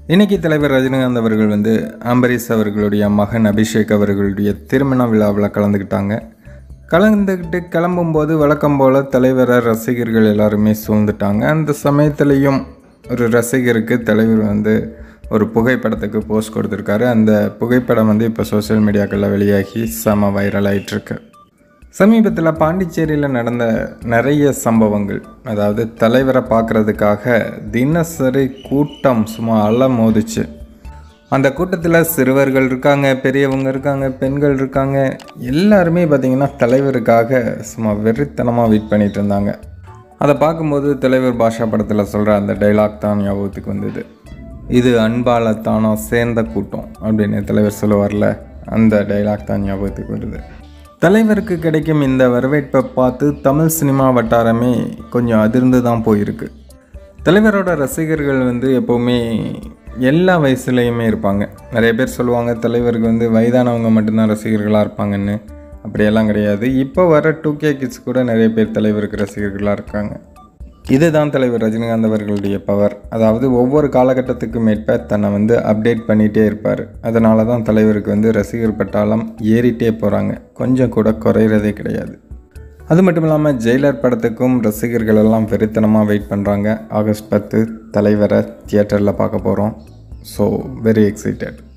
இன்னைக்கு தலைவர் ரஜினிகாந்த் அவர்கள் வந்து அம்பரீஷ் அவர்களுடைய மகன் அபிஷேக் அவர்களுடைய திருமண விழாவில் கலந்துக்கிட்டாங்க கலந்துக்கிட்டு கிளம்பும்போது வழக்கம் போல் தலைவரை ரசிகர்கள் எல்லாருமே சூழ்ந்துட்டாங்க அந்த சமயத்துலேயும் ஒரு ரசிகருக்கு தலைவர் வந்து ஒரு புகைப்படத்துக்கு போஸ்ட் கொடுத்துருக்காரு அந்த புகைப்படம் வந்து இப்போ சோஷியல் மீடியாக்களில் வெளியாகி செம வைரல் ஆயிட்டிருக்கு சமீபத்தில் பாண்டிச்சேரியில் நடந்த நிறைய சம்பவங்கள் அதாவது தலைவரை பார்க்குறதுக்காக தினசரி கூட்டம் சும்மா அல மோதிச்சு அந்த கூட்டத்தில் சிறுவர்கள் இருக்காங்க பெரியவங்க இருக்காங்க பெண்கள் இருக்காங்க எல்லாருமே பார்த்திங்கன்னா தலைவருக்காக சும்மா வெறித்தனமாக வெயிட் பண்ணிட்டு இருந்தாங்க அதை பார்க்கும்போது தலைவர் பாஷா படத்தில் சொல்கிற அந்த டைலாக் தான் ஞாபகத்துக்கு வந்தது இது அன்பால் தானோ சேர்ந்த கூட்டம் அப்படின்னு தலைவர் சொல்லுவார்ல அந்த டைலாக் தான் ஞாபகத்துக்கு வருது தலைவருக்கு கிடைக்கும் இந்த வரவேற்பை பார்த்து தமிழ் சினிமா வட்டாரமே கொஞ்சம் அதிர்ந்து தான் போயிருக்கு தலைவரோட ரசிகர்கள் வந்து எப்போவுமே எல்லா வயசுலேயுமே இருப்பாங்க நிறைய பேர் சொல்லுவாங்க தலைவருக்கு வந்து வயதானவங்க மட்டும்தான் ரசிகர்களாக இருப்பாங்கன்னு அப்படியெல்லாம் கிடையாது இப்போ வர டூ கே கிட்ஸ் கூட நிறைய பேர் தலைவருக்கு ரசிகர்களாக இருக்காங்க இதுதான் தலைவர் ரஜினிகாந்த் அவர்களுடைய பவர் அதாவது ஒவ்வொரு காலகட்டத்துக்கும் ஏற்ப தன்னை வந்து அப்டேட் பண்ணிகிட்டே இருப்பார் அதனால தான் தலைவருக்கு வந்து ரசிகர் பட்டாளம் ஏறிட்டே போகிறாங்க கொஞ்சம் கூட குறையிறதே கிடையாது அது மட்டும் இல்லாமல் ஜெயிலர் படத்துக்கும் ரசிகர்கள் எல்லாம் வெறித்தனமாக வெயிட் பண்ணுறாங்க ஆகஸ்ட் பத்து தலைவரை தியேட்டரில் பார்க்க போகிறோம் ஸோ வெரி எக்ஸைட்டட்